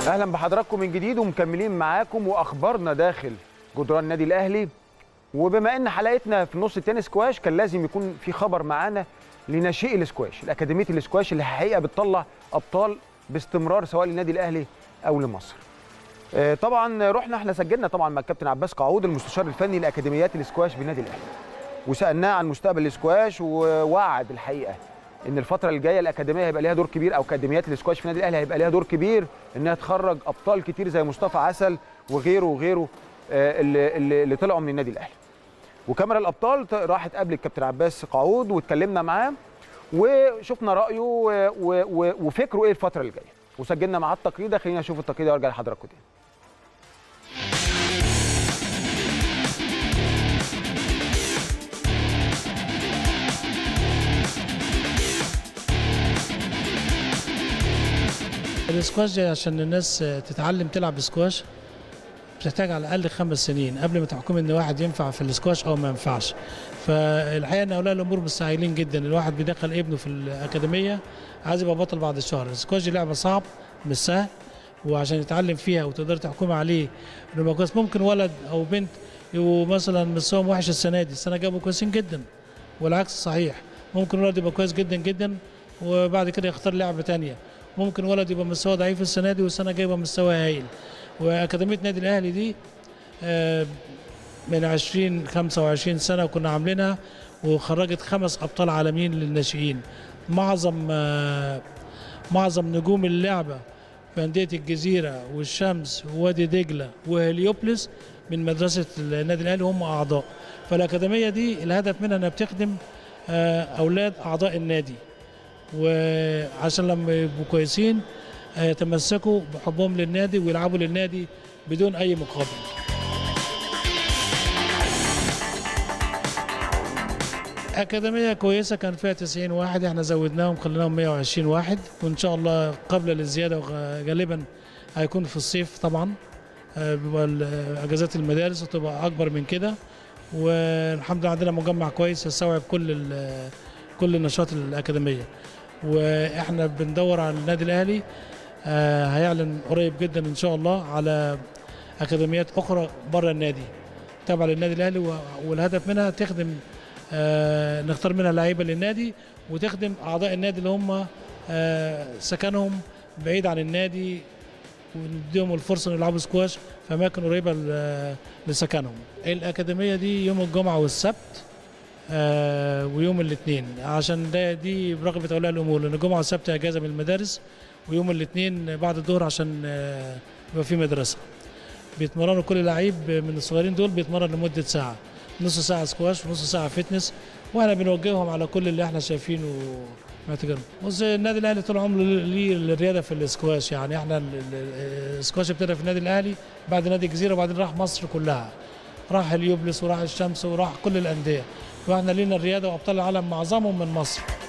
اهلا بحضراتكم من جديد ومكملين معاكم واخبارنا داخل جدران النادي الاهلي وبما ان حلقتنا في نص التنس سكواش كان لازم يكون في خبر معانا لناشئي السكواش الاكاديميه السكواش اللي الحقيقه بتطلع ابطال باستمرار سواء للنادي الاهلي او لمصر آه، طبعا رحنا احنا سجلنا طبعا مع الكابتن عباس قعود المستشار الفني لاكاديميات السكواش بالنادي الاهلي وسالناه عن مستقبل السكواش ووعد الحقيقه ان الفتره الجايه الاكاديميه هيبقى ليها دور كبير او اكاديميات الاسكواش في النادي الاهلي هيبقى ليها دور كبير انها تخرج ابطال كتير زي مصطفى عسل وغيره وغيره آه، اللي, اللي اللي طلعوا من النادي الاهلي وكاميرا الابطال ت- راحت قبل الكابتن عباس قعود واتكلمنا معاه وشفنا رايه و- و- و- وفكره ايه الفتره اللي جايه وسجلنا معاه التقرير ده خلينا نشوف التقرير ده وارجع لحضراتكم تاني الاسكواش دي عشان الناس تتعلم تلعب سكواش بتحتاج على الاقل خمس سنين قبل ما تحكم ان واحد ينفع في الاسكواش او ما ينفعش فالحقيقه ان اولياء الامور مستعجلين جدا الواحد بيدخل ابنه في الاكاديميه عايز يبقى بطل بعد الشهر الاسكواش دي لعبه صعب مش سهل وعشان يتعلم فيها وتقدر تحكم عليه انه يبقى كويس ممكن ولد او بنت يبقوا مثلا مستواهم وحش السنه دي السنه جابوا كويسين جدا والعكس صحيح ممكن ولد يبقى كويس جدا جدا وبعد كده يختار لعبه تانية ممكن ولد يبقى مستواه ضعيف السنه دي والسنه الجايه يبقى مستواه هايل واكاديميه نادي الاهلي دي آه، من 20 25 سنه كنا عاملينها وخرجت خمس ابطال عالميين للناشئين معظم آه، معظم نجوم اللعبه في انديه الجزيره والشمس ووادي دجله وهليوبلس من مدرسه النادي الاهلي هم اعضاء فالاكاديميه دي الهدف منها انها بتخدم آه، اولاد اعضاء النادي وعشان لما يبقوا كويسين آه، يتمسكوا بحبهم للنادي ويلعبوا للنادي بدون اي مقابل أكاديمية كويسة كان فيها 90 واحد احنا زودناهم خليناهم 120 واحد وإن شاء الله قبل للزيادة وغ- غالبا هيكون في الصيف طبعا آه، بيبقى ال- أجازات المدارس وتبقى أكبر من كده والحمد لله عندنا مجمع كويس يستوعب كل ال- كل نشاط الأكاديمية واحنا بندور على النادي الأهلي آه، هيعلن قريب جدا إن شاء الله على أكاديميات أخرى بره النادي تابعة للنادي الأهلي و- والهدف منها تخدم آه، نختار منها لعيبه للنادي وتخدم اعضاء النادي اللي هم آه، سكنهم بعيد عن النادي ونديهم الفرصه انه يلعبوا سكواش في اماكن قريبه ل- لسكنهم. الاكاديميه دي يوم الجمعه والسبت آه، ويوم الاثنين عشان ده دي برغبه اولياء الامور لان الجمعه والسبت اجازه من المدارس ويوم الاثنين بعد الظهر عشان آه، يبقى في مدرسه. بيتمرنوا كل لعيب من الصغيرين دول بيتمرن لمده ساعه. نص ساعه سكواش ونص ساعه فتنس واحنا بنوجههم على كل اللي احنا شايفينه معتقدين بص النادي الاهلي طول عمره ليه الرياده في الاسكواش يعني احنا ال- ال- الاسكواش ابتدى في النادي الاهلي بعد نادي الجزيره وبعدين راح مصر كلها راح اليوبلس وراح الشمس وراح كل الانديه واحنا لينا الرياده وابطال العالم معظمهم من مصر